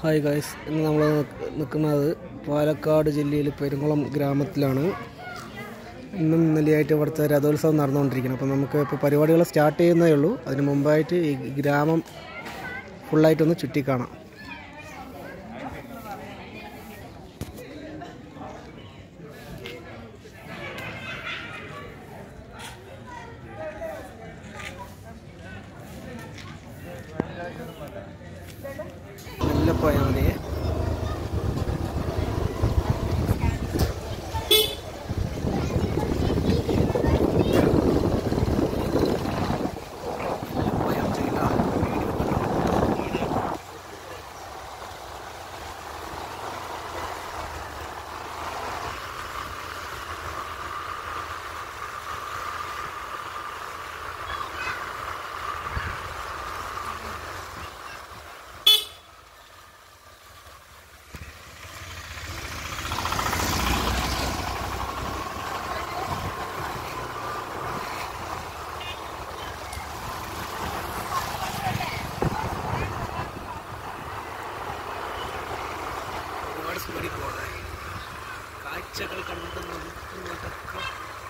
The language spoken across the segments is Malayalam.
ഹായ് ഗായ്സ് ഇന്ന് നമ്മൾ നിൽക്കുന്നത് പാലക്കാട് ജില്ലയിൽ പെരുங்குളം ഗ്രാമത്തിലാണ് ഇന്നും ഇന്നലെയായിട്ട് ഇവിടുത്തെ രഥോത്സവം നടന്നുകൊണ്ടിരിക്കുന്നത് അപ്പോൾ നമുക്ക് ഇപ്പോൾ പരിപാടികൾ സ്റ്റാർട്ട് ചെയ്യുന്നതേ ഉള്ളൂ അതിന് മുമ്പായിട്ട് ഈ ഗ്രാമം ഫുള്ളായിട്ടൊന്ന് ചുറ്റിക്കാണാം മെല്ലെ പോയാൽ മതി പോയാൽ മതി കേട്ടോ. ഒരുപാട് സ്പീഡിൽ പോകണേ കാഴ്ചകൾ കണ്ട് നമുക്ക് നടക്കാം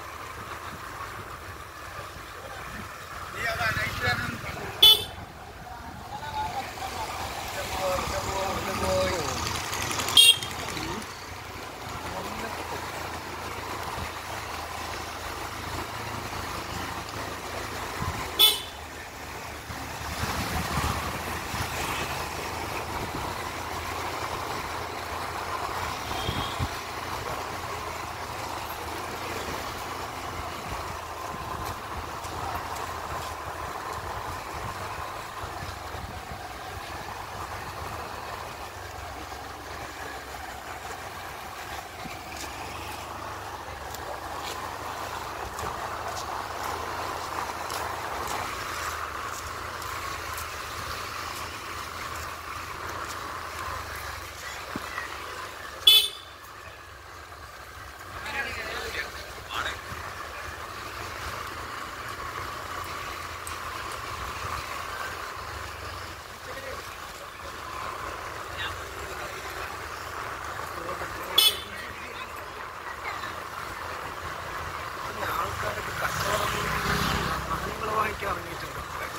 ആൾക്കാരൊക്കെ കച്ചവടം സാധനങ്ങൾ വാങ്ങിക്കാൻ ഇറങ്ങിയിട്ടുണ്ട്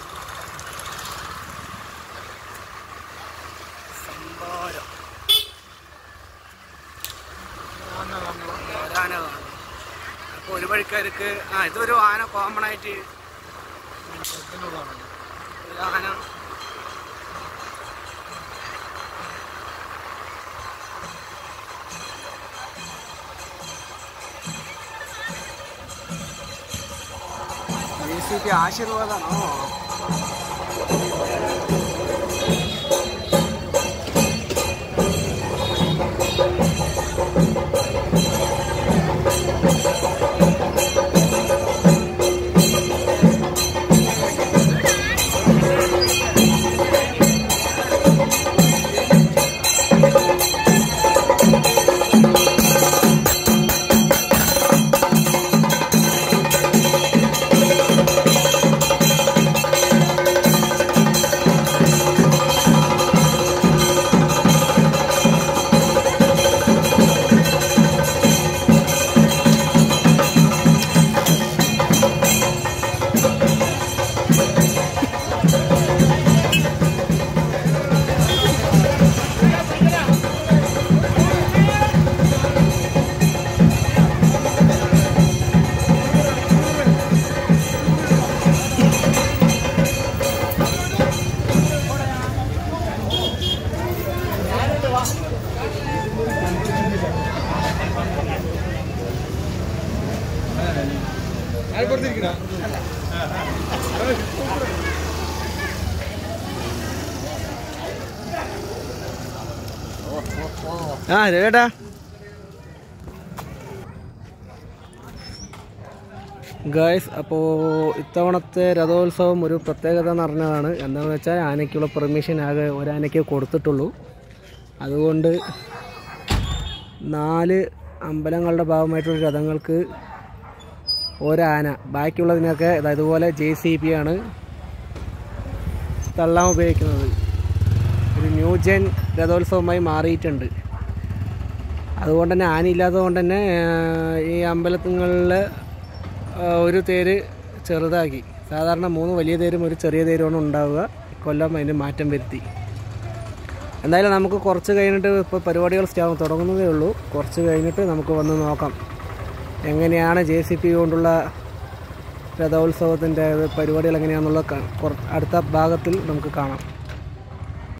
സംഭാരം ആന നമ്മൾ ഒരാന കാണും അപ്പോൾ ഒരു വഴിക്കാർക്ക് ആ ഇതൊരു ആന കോമൺ ആയിട്ട് ഒരു ആന ജെ സി പി ആശീർവാദമാണോ ആ രേട്ടാ ഗായ്സ് അപ്പോൾ ഇത്തവണത്തെ രഥോത്സവം ഒരു പ്രത്യേകത എന്ന് പറഞ്ഞതാണ് എന്താണെന്ന് വെച്ചാൽ ആനയ്ക്കുള്ള പെർമിഷൻ ആകെ ഒരാനയ്ക്ക് കൊടുത്തിട്ടുള്ളൂ അതുകൊണ്ട് നാല് അമ്പലങ്ങളുടെ ഭാഗമായിട്ടുള്ള രഥങ്ങൾക്ക് ഒരാന ബാക്കിയുള്ളതിനൊക്കെ ഇതാ ഇതുപോലെ ജെ സി പി ആണ് തള്ളാൻ ഉപയോഗിക്കുന്നത് ഒരു ന്യൂജൻ രഥോത്സവമായി മാറിയിട്ടുണ്ട് അതുകൊണ്ട് തന്നെ ആനയില്ലാത്തത് കൊണ്ട് തന്നെ ആ, ഈ അമ്പലങ്ങളിൽ ഒരു തേര് ചെറുതാക്കി സാധാരണ മൂന്ന് വലിയ തേരും ഒരു ചെറിയ തേരുമാണ് ഉണ്ടാവുക ഇക്കൊല്ലം അതിന് മാറ്റം വരുത്തി എന്തായാലും നമുക്ക് കുറച്ച് കഴിഞ്ഞിട്ട് ഇപ്പോൾ പരിപാടികൾ സ്റ്റാ തുടങ്ങുന്നതേ ഉള്ളൂ കുറച്ച് കഴിഞ്ഞിട്ട് നമുക്ക് വന്ന് നോക്കാം എങ്ങനെയാണ് ജെ സി പി കൊണ്ടുള്ള രഥോത്സവത്തിൻ്റെ പരിപാടികൾ എങ്ങനെയാണെന്നുള്ള ക- കുറ- അടുത്ത ഭാഗത്തിൽ നമുക്ക് കാണാം